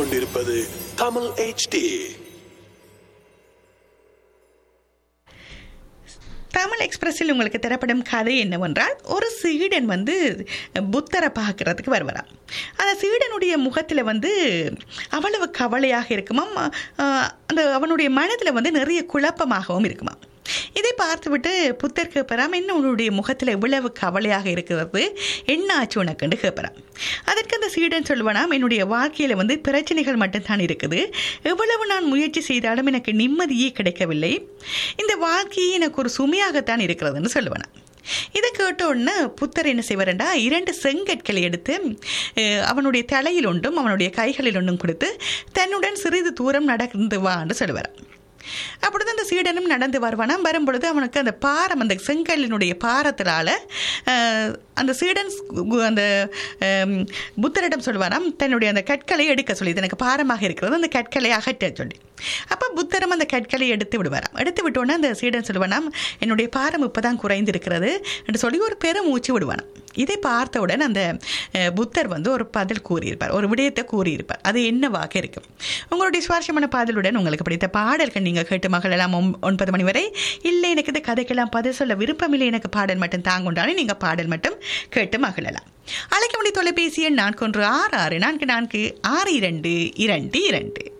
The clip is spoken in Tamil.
கேட்டுக்கொண்டிருப்பது தமிழ் HD தமிழ் எக்ஸ்பிரஸில் உங்களுக்கு தரப்படும் கதை என்னவென்றால் ஒரு சீடன் வந்து புத்தரை பார்க்கறதுக்கு வருவராம் அந்த சீடனுடைய முகத்தில் வந்து அவ்வளவு கவலையாக இருக்குமாம் அஹ், அந்த அவனுடைய மனதில் வந்து நிறைய குழப்பமாகவும் இருக்குமாம் இதை பார்த்துவிட்டு புத்தர் கேட்பறாம் என்ன உன்னுடைய முகத்தில் இவ்வளவு கவலையாக இருக்கிறது என்ன ஆச்சு உனக்குன்னு கேட்பறாம் அதற்கு அந்த சீடன் சொல்லுவானாம் என்னுடைய வாழ்க்கையில் வந்து பிரச்சனைகள் மட்டும்தான் இருக்குது எவ்வளவு நான் முயற்சி செய்தாலும் எனக்கு நிம்மதியே கிடைக்கவில்லை இந்த வாழ்க்கையே எனக்கு ஒரு சுமையாகத்தான் இருக்கிறதுன்னு சொல்லுவானாம் இதை கேட்ட உடனே புத்தர் என்ன செய்வாரண்டா இரண்டு செங்கற்களை எடுத்து அஹ், அவனுடைய தலையில் ஒன்றும் அவனுடைய கைகளில் ஒன்றும் கொடுத்து தன்னுடன் சிறிது தூரம் நடந்து வான்னு சொல்லுவார் அப்பொழுது அந்த சீடனும் நடந்து வருவானாம் வரும்பொழுது அவனுக்கு அந்த பாரம் அந்த செங்கல்லினுடைய பாரத்தினால அஹ், அந்த சீடன் கு- அந்த அம், புத்தரிடம் சொல்வாராம் தன்னுடைய அந்த கற்களை எடுக்க சொல்லி இது எனக்கு பாரமாக இருக்கிறது அந்த கற்களை அகற்ற சொல்லி அப்போ புத்தரும் அந்த கற்களை எடுத்து விடுவாராம் எடுத்து விட்டோன்னே அந்த சீடன் சொல்லுவானாம் என்னுடைய பாரம் இப்போதான் குறைந்திருக்கிறது என்று சொல்லி ஒரு பெரும் மூச்சு விடுவானாம் இதை பார்த்தவுடன் அந்த அஹ், புத்தர் வந்து ஒரு பதில் கூறியிருப்பார் ஒரு விடயத்தை கூறியிருப்பார் அது என்னவாக இருக்கும் உங்களுடைய சுவாரஸ்யமான பாடலுடன் உங்களுக்கு பிடித்த பாடல்கள் நீங்கள் கேட்டு மகளெல்லாம் ஒம்- ஒன்பது மணி வரை இல்லை எனக்கு இந்த கதைக்கெல்லாம் பதில் சொல்ல விருப்பமில்லை எனக்கு பாடல் மட்டும் தாங்குண்டாலும் நீங்கள் பாடல் மட்டும் கேட்டு மகளலாம் அழைக்க முடிய தொலைபேசி எண் நான்கு ஒன்று ஆறு ஆறு நான்கு நான்கு ஆறு இரண்டு இரண்டு இரண்டு